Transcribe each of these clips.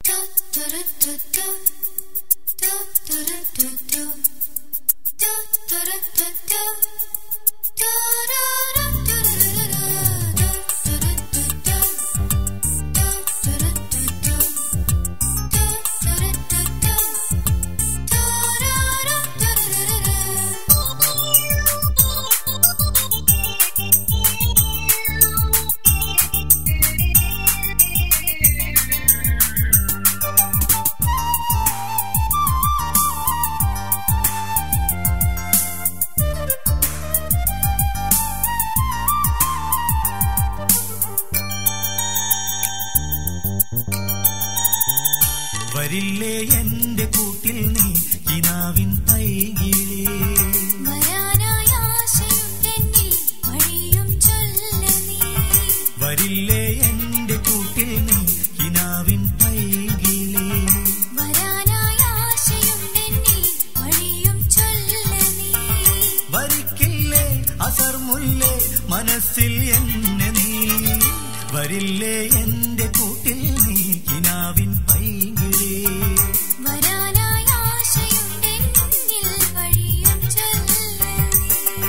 വരില്ലേ എന്റെ കൂട്ടിൽ നീ കിനാവിൻ പൈകിലേ വരാനായ ആശയുണ്ടെന്നിൽ വഴിയും ചൊല്ല നീ വരില്ലേ എന്റെ കൂട്ടിൽ നീ കിനാവിൻ പൈകിലേ വരാനായ ആശയുണ്ടെന്നിൽ വഴിയും ചൊല്ല നീ വരിക്കില്ലേ അസർമുല്ലേ മനസ്സിൽ എന്നെ നീ വരില്ലേ എന്റെ കൂട്ടിൽ നീ കിനാവിൻ പൈകിലേ വരാനായ ആശയുണ്ടെന്നിൽ വഴിയും ചൊല്ല നീ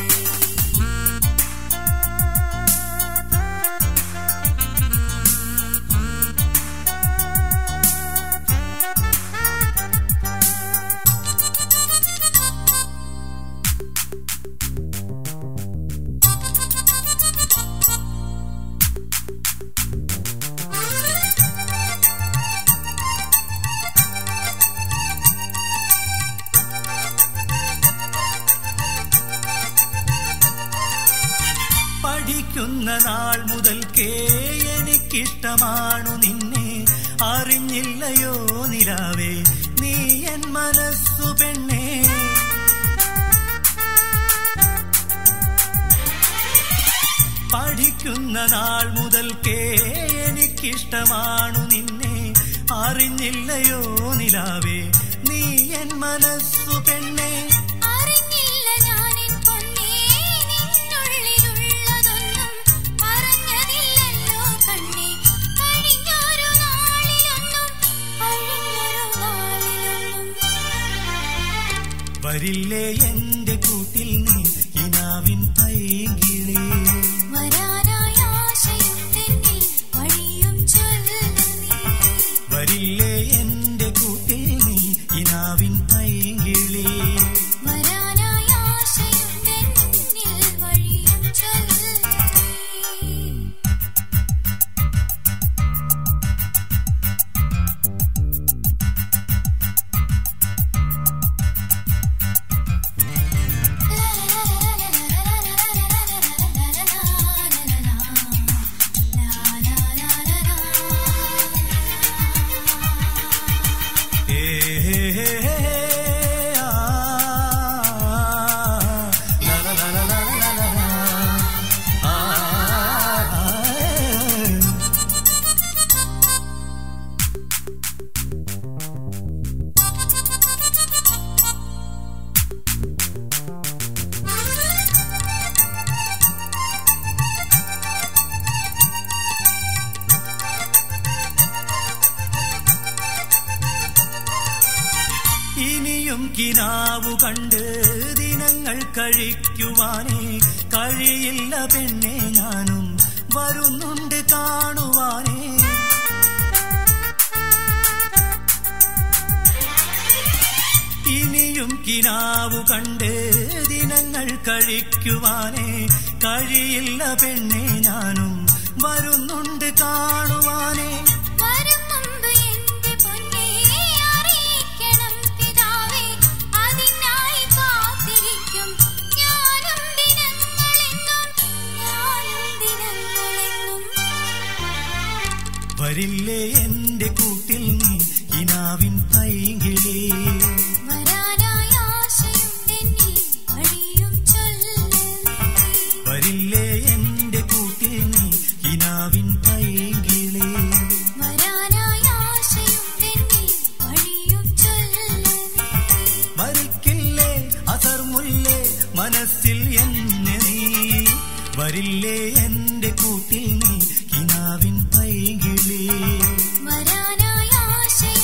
പഠിക്കുന്ന നാൾ മുതൽക്കേ എനിക്കിഷ്ടമാണു നിന്നെ അറിഞ്ഞില്ലയോ നിലാവേ നീ എൻ മനസ്സു പെണ്ണേ പഠിക്കുന്ന നാൾ മുതൽക്കേ എനിക്കിഷ്ടമാണു നിന്നെ അറിഞ്ഞില്ലയോ നിലാവേ നീ എൻ മനസ്സു പെണ്ണേ അറിഞ്ഞില്ല ഞാനിൻ പൊന്നേ നിന്നുള്ളിലുള്ളതൊന്നും പറഞ്ഞതില്ലല്ലോ കണ്ണേ കഴിഞ്ഞൊരു നാളിലൊന്നും കഴിഞ്ഞൊരു നാളിലൊന്നും വരില്ലേ എന്റെ കൂട്ടിൽ നീ കിനാവിൻ പൈകിളേ വരാനായ ആശയുണ്ടെന്നിൽ വഴിയും ചൊല്ല നീ വരില്ലേ എന്റെ കൂട്ടിൽ നീ കിനാവിൻ പൈകിളേ വരാനായ ആശയുണ്ടെന്നിൽ വഴിയും ചൊല്ല നീ ഏ ഹേ ഹേ ഹേ ആ ലാ ലാ ലാ ലാ ലാ ലാ ലാ ആ ഇനിയും കിനാവു കണ്ട് ദിനങ്ങൾ കഴിക്കുവാനേ കഴിയില്ല പെണ്ണെ ഞാനും വരുന്നുണ്ട് കാണുവാനേ ഇനിയും കിനാവു കണ്ട് ദിനങ്ങൾ കഴിക്കുവാനേ കഴിയില്ല പെണ്ണെ ഞാനും വരുന്നുണ്ട് കാണുവാനേ വരും മുമ്പ് എന്റെ പൊന്നേ അറിയിക്കണം പിതാവേ അതിനായി കാത്തിരിക്കും ഞാനും ദിനങ്ങളെന്നും ഞാനും ദിനങ്ങളെന്നും വരില്ലേ എന്റെ കൂട്ടിൽ നീ കിനാവിൻ പൈകിളേ വരാനായ ആശയുണ്ടെന്നിൽ വഴിയും ചൊല്ല നീ വരില്ലേ എന്റെ കൂട്ടിൽ നീ കിനാവിൻ പൈകിളേ വരാനായ ആശയുണ്ടെന്നിൽ വഴിയും ചൊല്ല നീ വരിക്കില്ലേ അസർമുല്ലേ മനസ്സിൽ എന്നെ നീ വരില്ലേ എന്റെ കൂട്ടിൽ നീ കിനാവിൻ പൈകിളേ വരാനായ ആശ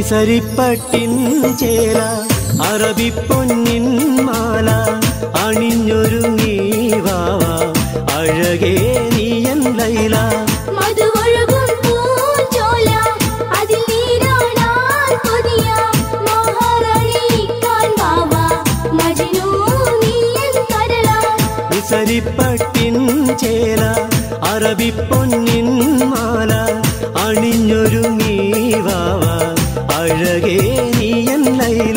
മിസരിപ്പട്ടിൻ ചേല അറബി പൊന്നിൻ മാല അണിഞ്ഞൊരുങ്ങി വാവ അഴകേ നീയൻ ലൈല മധുവൊഴുകും പൂഞ്ചോല അതിൽ നീരാടാൻ കൊതിയ മഹാറാണി കാൺവാവ മജ്നൂ നീയൻ കരളാ മിസരിപ്പട്ടിൻ ചേല അറബി പൊന്നിൻ മാല അണിഞ്ഞൊരുങ്ങി വാവ അഴകേ നീയൻ ലൈല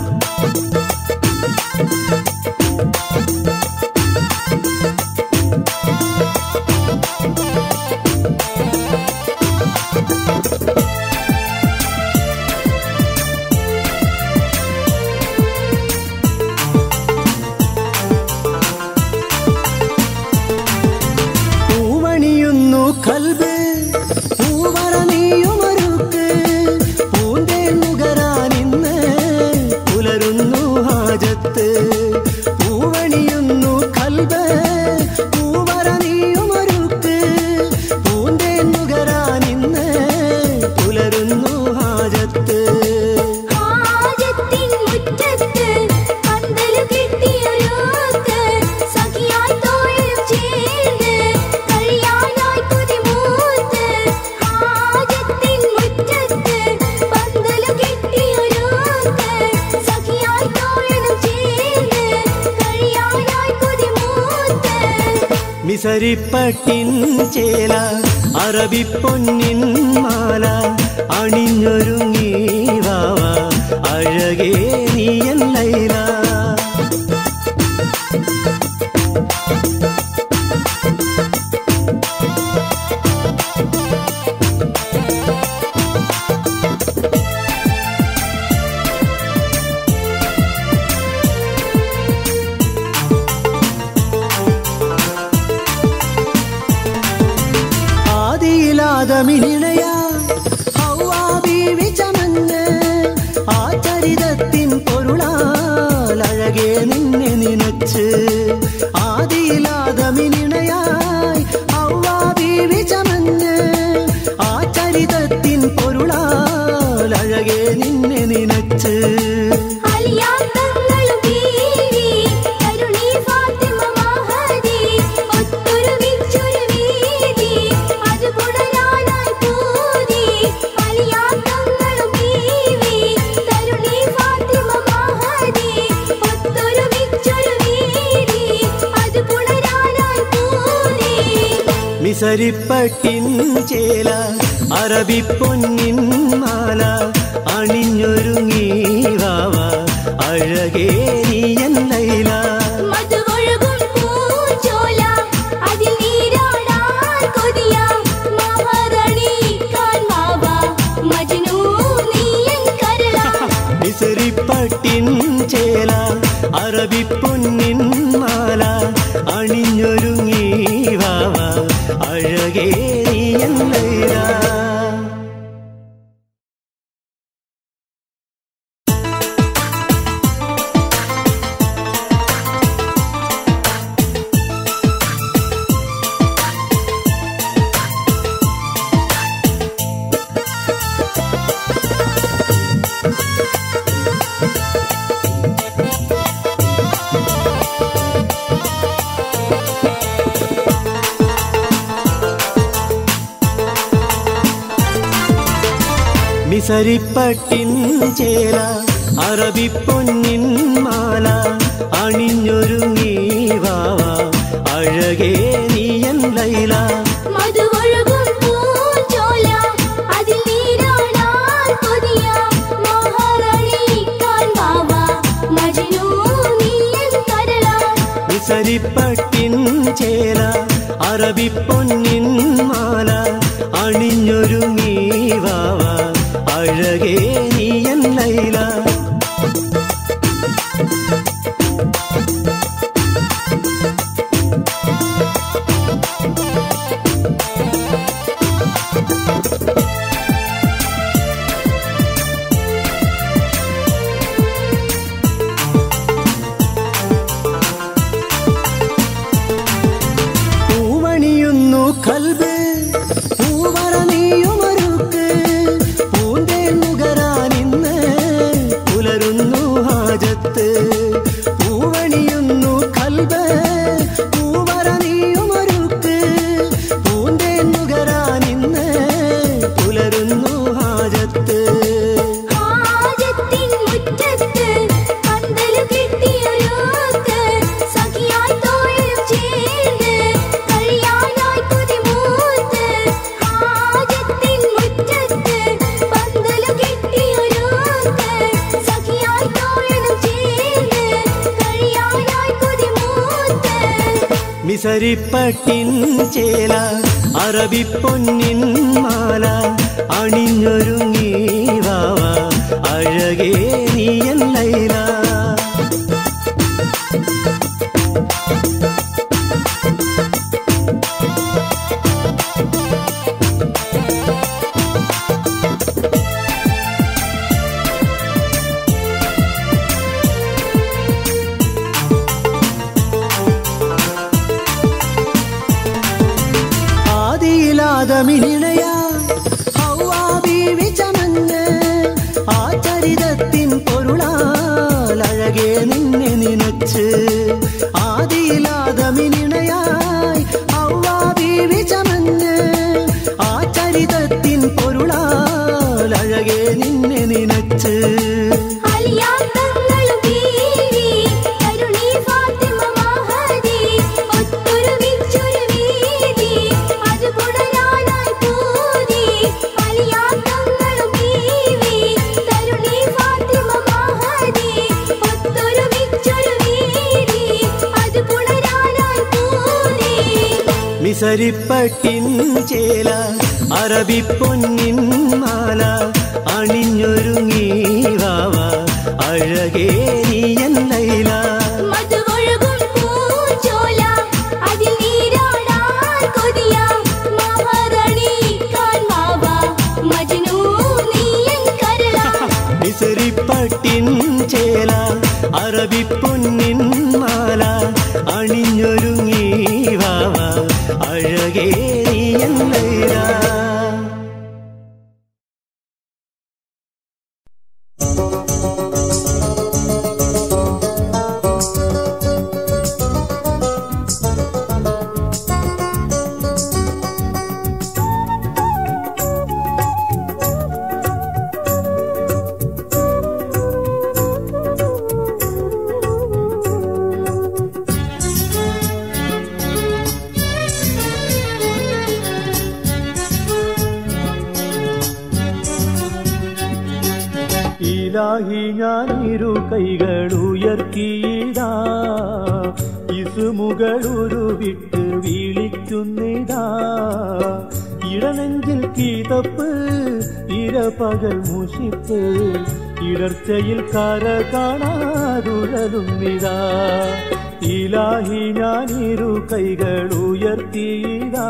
പൂവണിയുന്നു കൽബ് പൂവറ നീയുമരുക്ക് പൂന്തേ നുകരാനിന്ന് പുലരുന്നു ഹാജത്ത് പൂവണിയുന്നു കൽബ് പൂവറ നീയുമരുക്ക് പൂന്തേ നുകരാനിന്ന് പുലരുന്നു ഹാജത്ത് ഹാജത്തിൻ മുറ്റത്ത് പന്തല് കെട്ടിയൊരുക്ക് സഖിയായി തോളും ചേർന്ന് കഴിയാനായി കൊതിമൂത്ത് ഹാജത്തിൻ മുറ്റത്ത് പന്തല് കെട്ടിയൊരുക്ക് സഖിയായി തോളും ചേർന്ന് കഴിയാനായി കൊതിമൂത്ത് മിസരിപ്പട്ടിൻ ചേല അറബി പൊന്നിൻ മാല അണിഞ്ഞൊരുങ്ങി വാവ അഴകേ നീയൻ ലൈല ആദിയിലാദമിനിണയ ഹൗവാ ബീവി ചമഞ്ഞ് ആ ചരിതത്തിൻ പൊരുളാൽ അഴകേ നിന്നെ നിനച്ച് ആദിയിലാദമിനിണയായി ഹൗവാ ബീവി ചമഞ്ഞ് ആ ചരിതത്തിൻ പൊരുളാൽ അഴകേ നിന്നെ നിനച്ച് അലിയാത്തങ്ങളും ബീവി കരുണി ഫാത്തിമ മഹദി ഒത്തൊരുമിച്ചൊരു വീതി അത് പുണരാനായി പൂതി അലിയാത്തങ്ങളും ബീവി കരുണി ഫാത്തിമ മഹദി ഒത്തൊരുമിച്ചൊരു വീതി അത് പുണരാനായി പൂതി മിസരിപ്പട്ടിൻ ചേല അറബി പൊന്നിൻ മാല അണിഞ്ഞൊരുങ്ങി വാവ അഴകേ നീയൻ ലൈല മധുവൊഴുകും പൂഞ്ചോല അതിൽ നീരാടാൻ കൊതിയ മഹാറാണി കാൺവാവ മജ്നൂ നീയൻ കരളാ മിസരിപ്പട്ടിൻ ചേല അറബി പൊന്നിൻ മാല അണിഞ്ഞൊരുങ്ങി വാവ അഴകേ നീയൻ ലൈല മിസരിപ്പട്ടിൻ ചേല അറബി പൊന്നിൻ മാല അണിഞ്ഞൊരുങ്ങി വാവ അഴകേ നീയൻ ലൈല മധുവൊഴുകും പൂഞ്ചോല അതിൽ നീരാടാൻ കൊതിയ മഹാറാണി കാൺവാവ മജ്നൂ നീയൻ കരളാ മിസരിപ്പട്ടിൻ ചേല അറബി പൊന്നിൻ മാല അണിഞ്ഞൊരുങ്ങി വാവ അഴകേ നീയൻ ലൈല പൂവണിയുന്നു കൽബ് പൂവറ നീയുമൊരു മിസരിപ്പട്ടിൻ ചേല അറബിപ്പൊന്നിൻ മാല അണിഞ്ഞൊരുങ്ങി വാവ അഴകേ നീയൻ ലൈല ആദിയിലാദമിനിണയാ ഹൗവാ ബീവി ചമഞ്ഞ് ആ ചരിതത്തിൻ പൊരുളാൽ അഴകെ നിന്നെ നിനച്ച് ആദിയിലാദമിനിണയായി ഹൗവാ ബീവി ചമഞ്ഞ് ആ ചരിതത്തിൻ പൊരുളാൽ അഴകെ നിന്നെ നിനച്ച് അലിയാത്തങ്ങളും ബീവി കരുണി ഫാത്തിമ മഹദി ഒത്തൊരുമിച്ചൊരു വീതി അത് പുടരാനായി പൂതി അലിയാത്തങ്ങളും ബീവി കരുണി ഫാത്തിമ മഹദി ഒത്തൊരുമിച്ചൊരു വീതി അത് പുടരാനായി പൂതി മിസരിപ്പട്ടിൻ ചേല അറബിപ്പൊന്നിൻ മാല അണിഞ്ഞൊരുങ്ങി വാവ അഴകേ നീയൻ ലൈല മധുവൊഴുകും പൂഞ്ചോല അതിൽ നീരാടാൻ കൊതിയ മഹാറാണി കാൺമാവ മജ്നൂ നീയൻ കരള മിസരിപ്പട്ടിൻ ചേല അറബിപ്പൊന്നിൻ മാല അണിഞ്ഞൊരുങ്ങി വാവ അഴകേ നീയൻ ലൈല ഇലാഹി ഞാൻ ഇരു കൈകൾ ഉയർത്തിയിതാ ഇസുമുകളൊരു വിട്ട് വിളിക്കുന്നിതാ ഇടനെഞ്ചിൽ കീതപ്പ് ഇരപകൽ മുഷിപ്പ് ഇടർച്ചയിൽ കര കാണാതുഴലുന്നിതാ ഇലാഹി ഞാൻ ഇരു കൈകൾ ഉയർത്തിയിതാ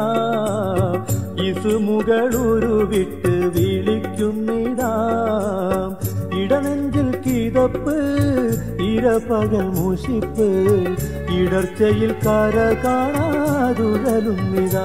ഇസുമുകളൊരു വിട്ട് വിളിക്കുന്നിതാ ഇടനെഞ്ചിൽ കിതപ്പ് ഇരപകൽ മുഷിപ്പ് ഇടർച്ചയിൽ കര കാണാതുഴലുന്നിതാ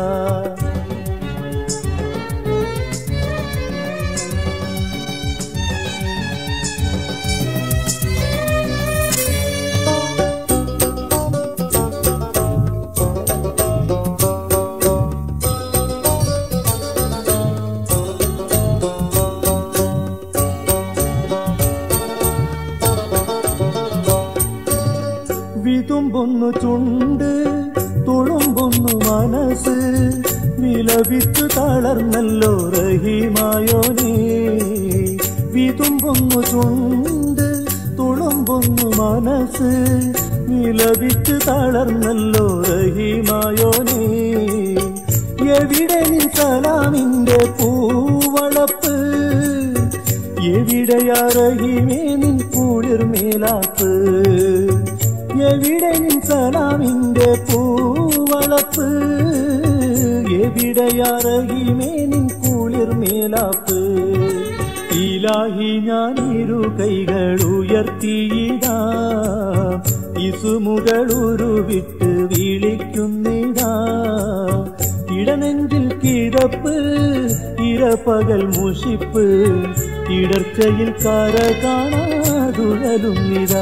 വിതുമ്പൊന്നു ചുണ്ട് തുളുമ്പൊന്നു മനസ്സ് വിലപിച്ചു തളർന്നല്ലോ റഹീമായോനേ വിതുമ്പൊന്നു ചുണ്ട് തുളുമ്പൊന്നു മനസ്സ് വിലപിച്ചു തളർന്നല്ലോ റഹീമായോനേ എവിടെ നിൻ സലാമിന്റെ പൂവളപ്പ് എവിടെയാ റഹീമേ നിൻ കുളിർമേലാപ്പ് എവിടെ നിൻ സലാമിന്റെ പൂവളപ്പ് എവിടെയാ റഹീമേ നിൻ കുളിർമേലാപ്പ് ഇലാഹി ഞാൻ ഇരു കൈകൾ ഉയർത്തിയിടാ ഇസുമുകളൊരു വിട്ട് വിളിക്കുന്നിടാ ഇടനെഞ്ചിൽ കിടപ്പ് ഇരപകൽ മുഷിപ്പ് ഇടർച്ചയിൽ കര കാണാതുഴലുന്നിതാ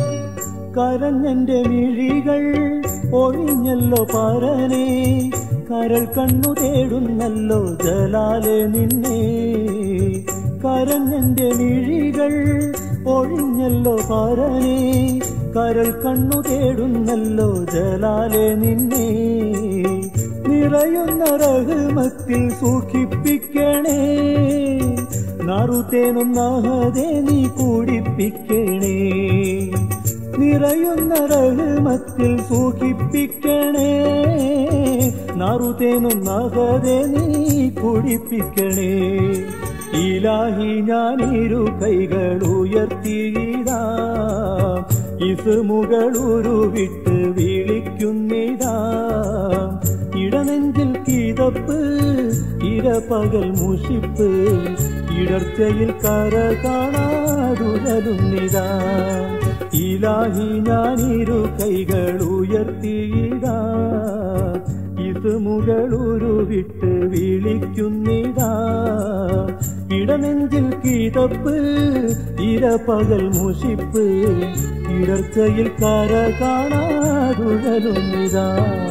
കരഞ്ഞെന്റെ മിഴികൾ ഒഴിഞ്ഞല്ലോ പരനെ കരൾ കണ്ണു തേടുന്നല്ലോ ജലാലെ നിന്നെ കരഞ്ഞെന്റെ മിഴികൾ ഒഴിഞ്ഞല്ലോ പരനെ കരൾ കണ്ണു തേടുന്നല്ലോ ജലാലെ നിന്നെ നിറയുന്ന റഹ്മത്തിൽ സൂക്ഷിപ്പിക്കണേ നാറുത്തേനൊന്നാഹതെ നീ കൂടിപ്പിക്കണേ നിറയുന്ന റഹ്മത്തിൽ സൂക്ഷിപ്പിക്കണേ നാറുത്തേനൊന്നാഹതെ നീ കുടിപ്പിക്കണേ ഇലാഹി ഞാനിരു കൈകൾ ഉയർത്തിയിടാ ഇസുമുകളൂരു വിട്ട് വിളിക്കുന്നിടാ ഇടനെഞ്ചിൽ കീതപ്പ് ഇരപകൽ മുഷിപ്പ് ഇടർച്ചയിൽ കര കാണാതുഴലുന്നിതാ ഇലാഹി ഞാനിരു കൈകൾ ഉയർത്തിയിടാ ഇത് മുകളൂരു വിട്ട് വിളിക്കുന്നിതാ ഇടനെഞ്ചിൽ കീതപ്പ് ഇരപകൽ മുഷിപ്പ് ഇടർച്ചയിൽ കര കാണാതുഴലുന്നിതാ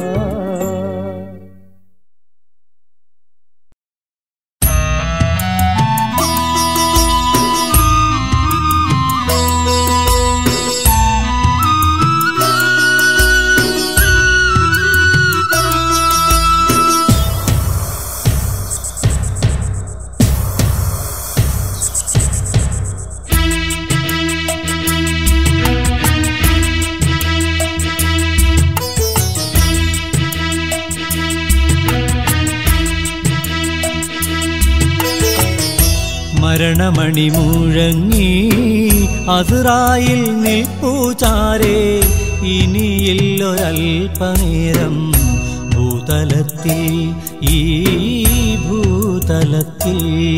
മരണമണി മുഴങ്ങി അസുറായിൽ നിൽപ്പൂചാരേ ഇനിയില്ലൊരൽപനേരം ഭൂതലത്തിൽ ഈ ഭൂതലത്തിൽ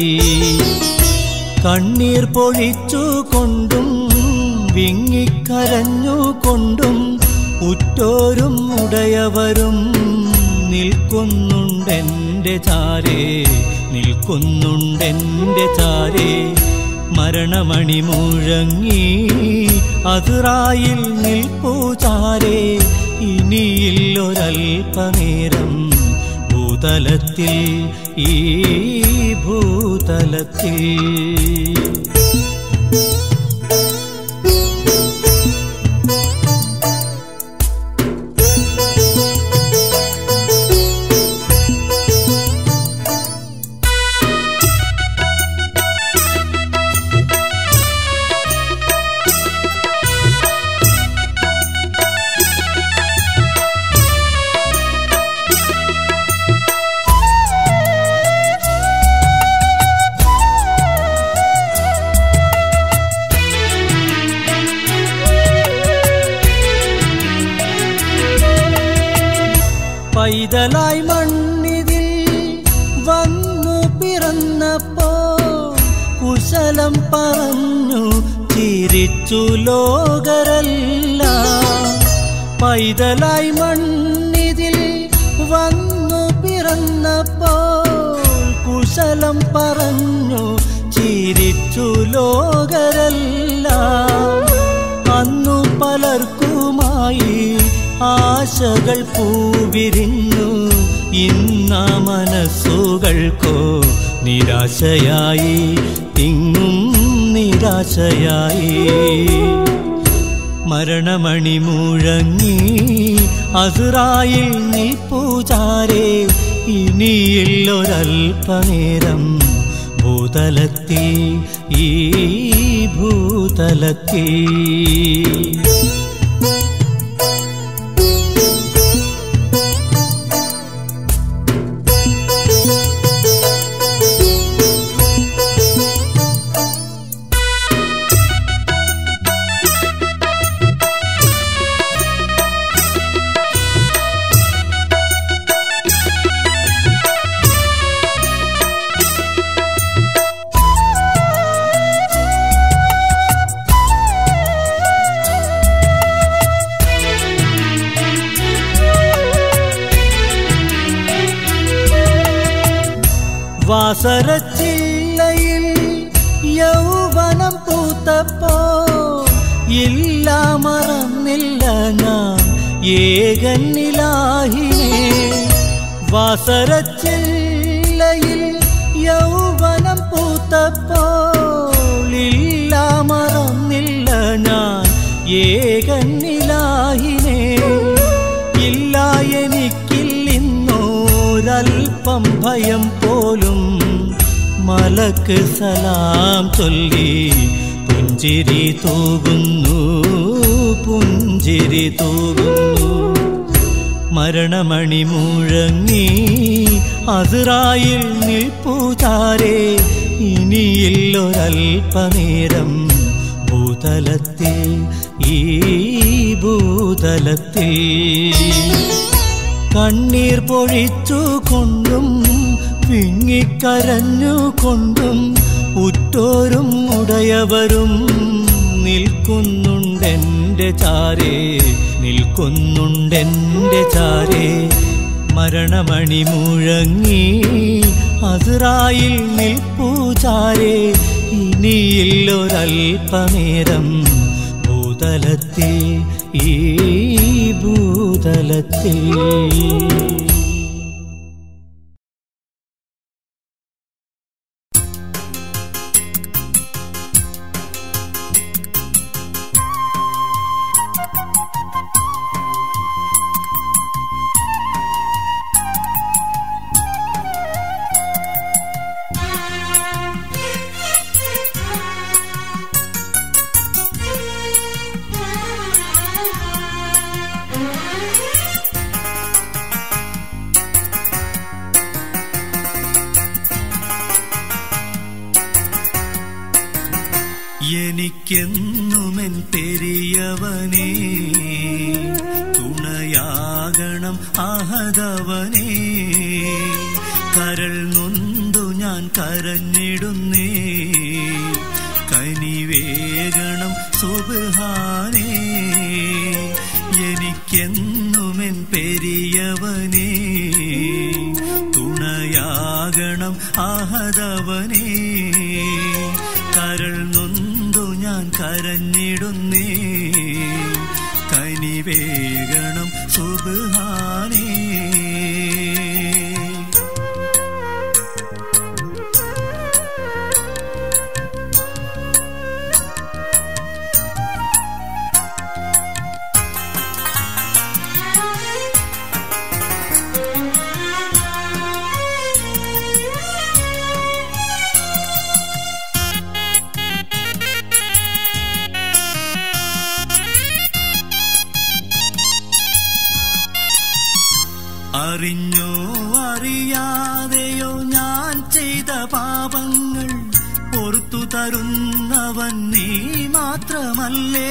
കണ്ണീർ പൊഴിച്ചു കൊണ്ടും വിങ്ങിക്കരഞ്ഞു കൊണ്ടും ഉറ്റോരും ഉടയവരും നിൽക്കുന്നുണ്ടെന്റെ ചാരേ നിൽക്കുന്നുണ്ടെന്റെ ചാരേ മരണമണി മുഴങ്ങി അതിറായിൽ നിൽപ്പൂ ചാരേ ഇനിയില്ലൊരൽപനേരം ഭൂതലത്തിൽ ഈ ഭൂതലത്തിൽ പൈതലായി മണ്ണിതിൽ വന്നു പിറന്നപ്പോ കുശലം പറഞ്ഞു ചിരിച്ചു ലോകരല്ല പൈതലായി മണ്ണിതിൽ വന്നു പിറന്നപ്പോ കുശലം പറഞ്ഞു ചിരിച്ചു ലോകരല്ല അന്നു പലർക്കുമായി ആശകൾ പൂവിരിഞ്ഞു ഇന്ന മനസ്സുകൾക്കോ നിരാശയായി തിങ്ങും നിരാശയായി മരണമണി മുഴങ്ങി അസുറായിൽ നീ പൂജാരേ ഇനിയില്ലൊരൽപനേരം ഭൂതലത്തിൽ ഈ ഭൂതലത്തിൽ വാസരച്ചില്ലയിൽ യൗവനം പൂത്തപ്പോ ഇല്ല മറന്നില്ല ഞാൻ ഏകന്നിലാഹിനെ വാസരച്ചില്ലയിൽ യൗവനം പൂത്തപ്പോൾ ഇല്ല മറന്നില്ല ഞാൻ ഏകന്നിലാഹിനെ ഇല്ല എനിക്കില്ലിന്നോരൽപ്പം ഭയം പോലും മലക്ക് സലാം ചൊല്ലി പുഞ്ചിരി തൂകുന്നു പുഞ്ചിരി തൂകുന്നു മരണമണി മുഴങ്ങി അതിറായിൽ നിൽപ്പൂതാരേ ഇനിയില്ലൊരൽപ്പനേരം ഭൂതലത്തിൽ ഈ ഭൂതലത്തിൽ കണ്ണീർ പൊഴിച്ചു കൊണ്ടും വിങ്ങിക്കരഞ്ഞു കൊണ്ടും ഉറ്റോരും ഉടയവരും നിൽക്കുന്നുണ്ടെന്റെ ചാരേ നിൽക്കുന്നുണ്ടെന്റെ ചാരേ മരണമണി മുഴങ്ങി അതിറായിൽ നിൽപ്പൂചാരേ ഇനിയില്ലൊരൽപ്പനേരം ഭൂതലത്തിൽ ഈ ഭൂതലത്തിൽ എനിക്കെന്നുമെൻ പെരിയവനേ തുണയാകണം ആഹതവനേ കരൾ നൊന്തു ഞാൻ കരഞ്ഞിടുന്നേ കനിവേകണം സുബാനേ എനിക്കെന്നുമെൻ പെരിയവനേ തുണയാകണം ആഹതവനേ കരൾ നൊന്തു ഞാൻ കരഞ്ഞിടുന്നേ കനിവേകണം സുബാനേ അറിഞ്ഞോ അറിയാതെയോ ഞാൻ ചെയ്ത പാപങ്ങൾ പൊറത്തു തരുന്നവൻ നീ മാത്രമല്ലേ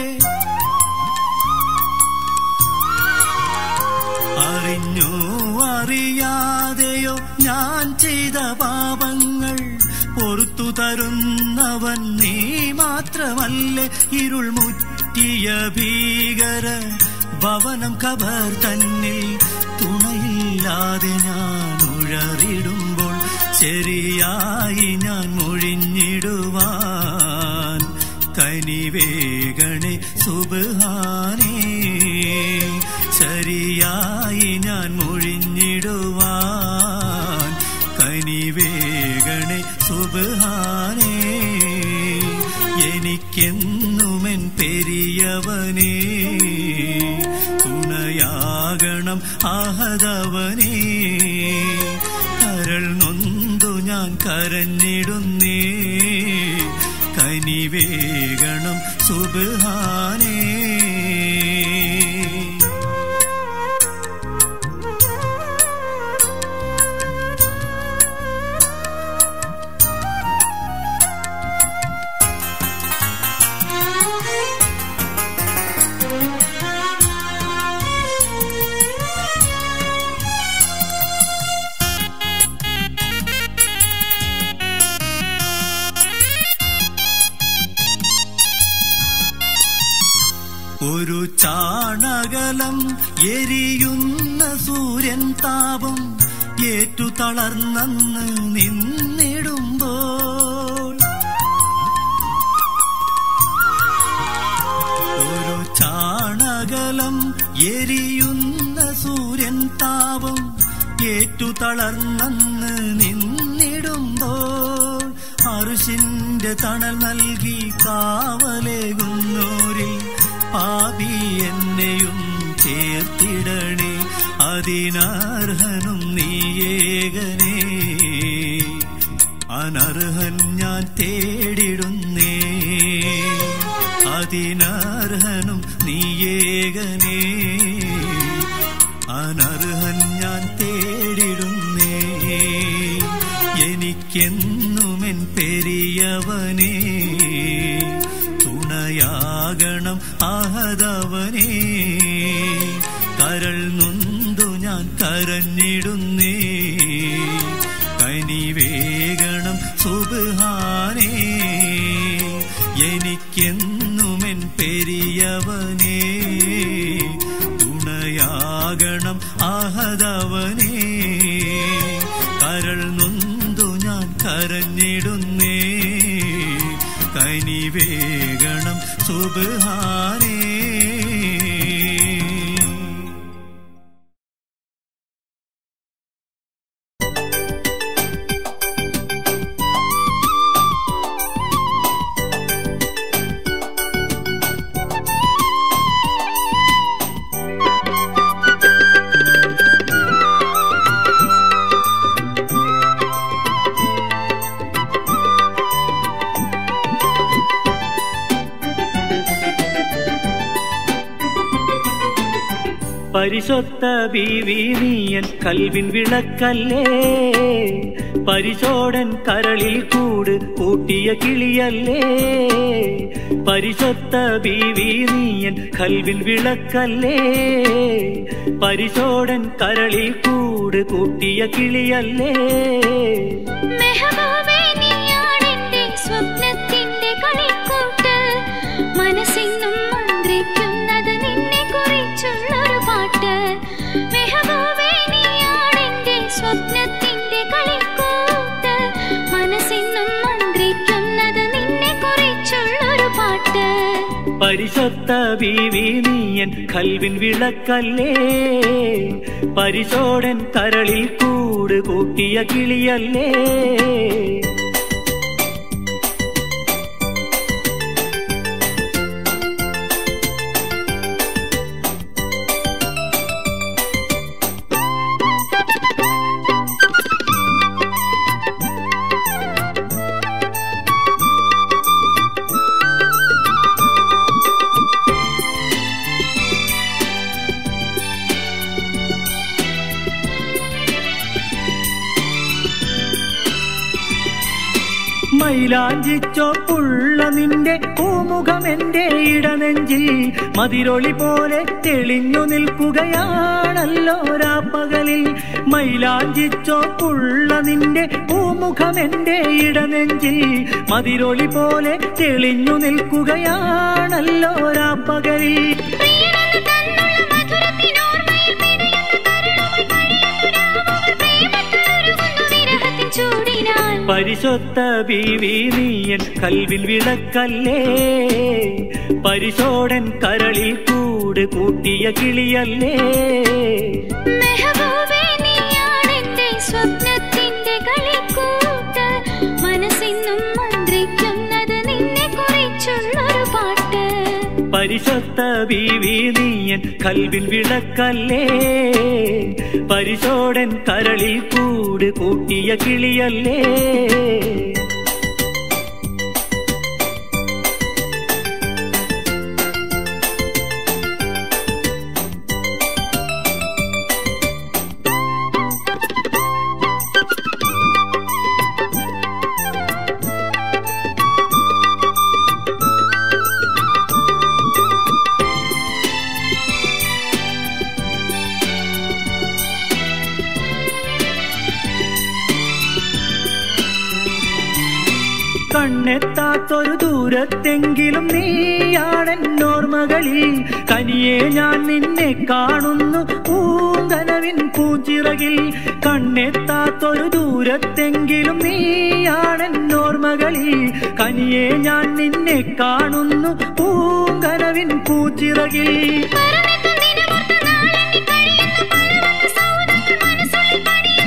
അറിഞ്ഞോ അറിയാതെയോ ഞാൻ ചെയ്ത പാപങ്ങൾ പൊറത്തു തരുന്നവൻ നീ മാത്രമല്ലേ ഇരുൾ മുറ്റിയ ഭീകര ഭവനം കബർ തന്നിൽ തുണയില്ലാതെ ഞാൻ ഉഴറിടുമ്പോൾ ശരിയായി ഞാൻ മൊഴിഞ്ഞിടുവാൻ കനിവേഗണേ സുബാനേ ശരിയായി ഞാൻ മൊഴിഞ്ഞിടുവാൻ കനിവേഗണേ സുബാനേ എനിക്കെന്നുമെൻ പെരിയവനേ തുണയാകണം ആഹതവനേ കരൾ നൊന്തു ഞാൻ കരഞ്ഞിടുന്നേ കനിവേഗണം സുബാനേ ഒരു ചാണകലം എരിയുന്ന സൂര്യൻ താപം ഏറ്റു തളർന്നെന്ന് നിന്നിടുമ്പോൾ ഒരു ചാണകലം എരിയുന്ന സൂര്യൻ താപം ഏറ്റു തളർന്നന്ന് നിന്നിടുമ്പോൾ അറുശിന്റെ തണൽ നൽകി കാവലേകുന്നോരിൽ പാപി എന്നെയും ചേർത്തിടണേ അതിനർഹനും നീയേകനേ അനർഹൻ ഞാൻ തേടിടുന്നേ അതിനർഹനും നീയേകനേ അനർഹൻ ഞാൻ തേടിടുന്നേ എനിക്കെന്നുമെൻ പെരിയവനേ തുണയാകണം ആഹതവനേ കരൾ നൊന്തു ഞാൻ കരഞ്ഞിടുന്നേ കനിവേഗണം സുബാനേ എനിക്കെന്നുമെൻ പെരിയവനേ തുണയാകണം ആഹതവനേ കരൾ നൊന്തു ഞാൻ കരഞ്ഞിടുന്നേ കനിവേഗണം സുബാനേ പരിശൊത്ത ബീവി നീയൻ കൽവിൻ വിളക്കല്ലേ പരിശോടൻ കരളിൽ കൂട് കൂട്ടിയ കിളിയല്ലേ പരിശൊത്ത ബീവി നീയൻ കൽവിൻ വിളക്കല്ലേ പരിശോടൻ കരളിൽ കൂട് കൂട്ടിയ കിളിയല്ലേ മെഹബൂബേ നീയാണെന്റെ സ്വപ്നത്തിന്റെ കളിക്കൂട്ട് മനസ്സിന്നും മന്ത്രിക്കുന്നത് നിന്നെ കുറിച്ചുള്ളൊരു പാട്ട് മെഹബൂബേ നീയാണെന്റെ സ്വപ്നത്തിന്റെ കളിക്കൂട്ട് മനസ്സിന്നും മന്ത്രിക്കുന്നത് നിന്നെ കുറിച്ചുള്ളൊരു പാട്ട് പരിശൊത്ത ബീവി നീയൻ കൽവിൻ വിളക്കല്ലേ പരിശോടൻ കരളിൽ കൂട് കൂട്ടിയ കിളിയല്ലേ മൈലാഞ്ചിച്ചോപ്പുള്ള നിന്റെ പൂമുഖം എന്റെ ഇടനെഞ്ചിൽ മതിരൊളി പോലെ തെളിഞ്ഞു നിൽക്കുകയാണല്ലോ രാപ്പകലിൽ മൈലാഞ്ചിച്ചോപ്പുള്ള നിന്റെ പൂമുഖം എന്റെ ഇടനെഞ്ചിൽ മതിരൊളി പോലെ തെളിഞ്ഞു നിൽക്കുകയാണല്ലോ രാപ്പകലിൽ പ്രിയനെന്ന് തന്നുള്ള മധുരത്തിനോർമ്മയിൽ പിടയുന്ന കരുണമായി കഴിയുന്നു രാവുകൾ പ്രേമത്തിലൊരുങ്ങുന്നു വിരഹത്തിൻ ചൂടിനാൽ പരിശൊത്ത ബീവി നീയൻ കൽവിൽ വിളക്കല്ലേ പരിശോടൻ കരളിൽ കൂട് കൂട്ടിയ കിളിയല്ലേ മെഹബൂബേ നീയാണെന്റെ സ്വപ്നത്തിന്റെ കളിക്കൂട്ട് മനസ്സിന്നും മന്ത്രിക്കുന്നത് നിന്നെ കുറിച്ചുള്ളൊരു പാട്ട് പരിശൊത്ത ബീവി നീയൻ കൽവിൽ വിളക്കല്ലേ പരിശോടൻ കരളിൽ കൂട് കൂട്ടിയ കിളിയല്ലേ കണ്ണെത്താത്തൊരു ദൂരത്തെങ്കിലും നീയാണെന്നോർമകളിൽ കനിയെ ഞാൻ നിന്നെ കാണുന്നു പൂങ്കനവിൻ പൂച്ചിറകിൽ കണ്ണെത്താത്തൊരു ദൂരത്തെങ്കിലും നീയാണെന്നോർമകളിൽ കനിയെ ഞാൻ നിന്നെ കാണുന്നു പൂങ്കനവിൻ പൂച്ചിറകിൽ മറന്നെത്തും ദിനമൊത്ത നാളെണ്ണി കഴിയുന്നു പലവക സൗധങ്ങൾ മനസ്സുള്ളിൽ പണിയുന്നു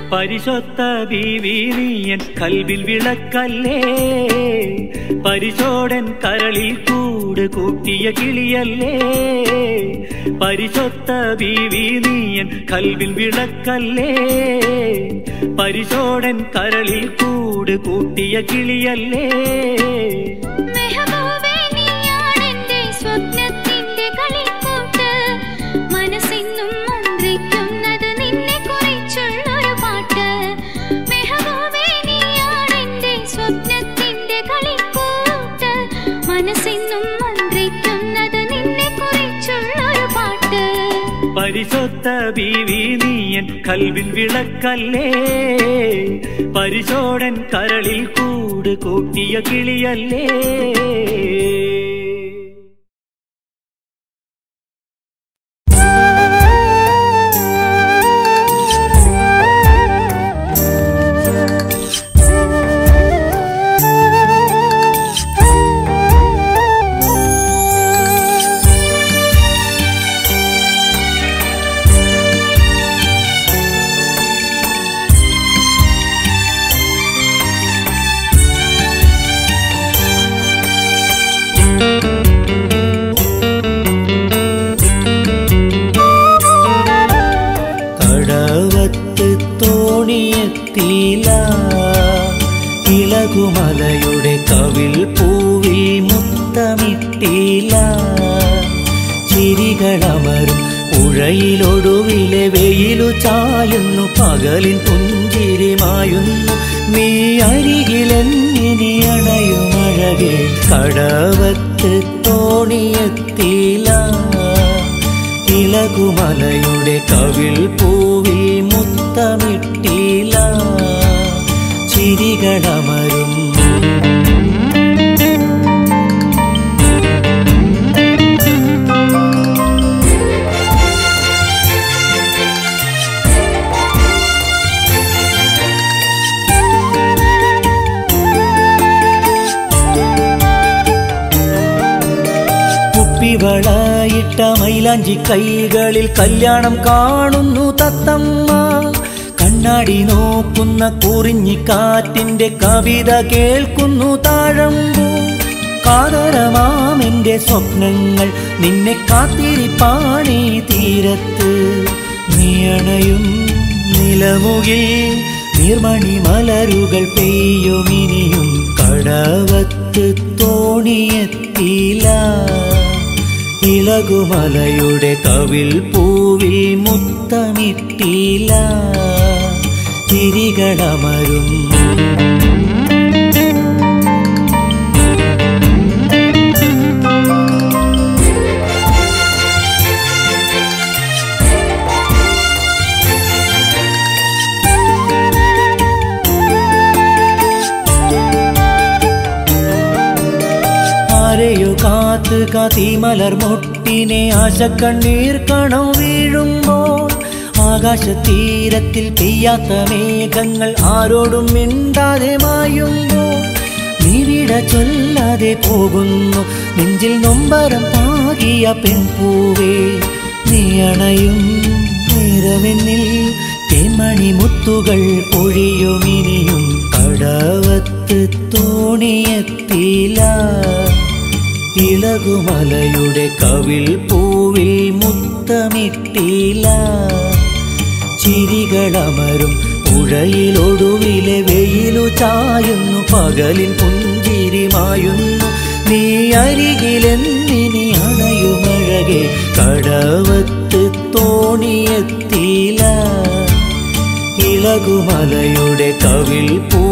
പരിശൊത്ത ബീവി നീയൻ കൽവിൽ വിളക്കല്ലേ പരിശോടൻ കരളിൽ കൂട് കൂട്ടിയ കിളിയല്ലേ പരിശൊത്ത ബീവി നീയൻ കൽവിൽ വിളക്കല്ലേ പരിശോടൻ കരളിൽ കൂട് കൂട്ടിയ കിളിയല്ലേ മെഹബൂബേ നീയാണെന്റെ സ്വപ്നത്തിന്റെ കളിക്കൂട്ട് മനസ്സെന്നും മന്ത്രിക്കുന്നത് നിന്നെ കുറിച്ചുള്ളൊരു പാട്ട് മെഹബൂബേ നീയാണെന്റെ സ്വപ്നത്തിന്റെ കളിക്കൂട്ട് മനസ്സെന്നും മന്ത്രിക്കുന്നത് നിന്നെ കുറിച്ചുള്ളൊരു പാട്ട് പരിശൊത്ത ബീവി നീയൻ കൽവിൽ വിളക്കല്ലേ പരിശോടൻ കരളിൽ കൂട് കൂട്ടിയ കിളിയല്ലേ കടവത്ത് തോണിയെത്തിയില്ല ഇളകുമലയുടെ കവിൽ പൂവിൽ മുത്തമിട്ടില്ല ചിരികളമരും പുഴയിലൊടുവിലെ വെയിലു ചായുന്നു പകലിൻ പുഞ്ചിരിമായുന്നു നീ അരികിലെന്നിനി അണയുമഴകെ കടവത്ത് തോണിയെത്തിയില്ല ഇളകുമലയുടെ കവിൽ പൂവിൽ മുത്തമിട്ടില്ല ചിരികളമരും കുപ്പിവളായിട്ട മൈലാഞ്ചി കൈകളിൽ കല്യാണം കാണുന്നു തത്തമ്മ കണ്ണാടി നോക്കുന്ന കുറിഞ്ഞിക്കാറ്റിന്റെ കവിത കേൾക്കുന്നു താഴമ്പൂ കാതരമാമെന്റെ സ്വപ്നങ്ങൾ നിന്നെ കാത്തിരിപ്പാണീ തീരത്ത് നീയണയും നിലമുകിൽ നീർമണി മലരുകൾ പെയ്യുമിനിയും കടവത്ത് തോണിയെത്തിയില്ല ഇളകുമലയുടെ കവിൽ പൂവിൽ മുത്തമിട്ടില്ല തിരികളമരും ആരെയോ കാത്ത് കാത്തിമലർ മുട്ടിനെ ആശക്കണ്ണീർ കണം വീഴുമ്പോൾ ആകാശതീരത്തിൽ പെയ്യാത്ത മേഘങ്ങൾ ആരോടും മിണ്ടാതെ മായുമ്പോൾ നീവിട ചൊല്ലാതെ പോകുന്നു നെഞ്ചിൽ നൊമ്പരം പാകിയ പെൺപൂവേ നീ അണയും നിറവെന്നിൽ തേമണി മുത്തുകൾ പൊഴിയുമിനിയും കടവത്ത് തോണിയെത്തിയില്ല ഇളകുമലയുടെ കവിൽ പൂവിൽ മുത്തമിട്ടില്ല ചിരികളമരും പുഴയിലൊടുവിലെ വെയിലു ചായുന്നു പകലിൻ പുഞ്ചിരിമായുന്നു നീ അരികിലെന്നിനി അണയുമഴകെ കടവത്ത് തോണിയെത്തിയില്ല ഇളകുമലയുടെ കവിൽ പൂ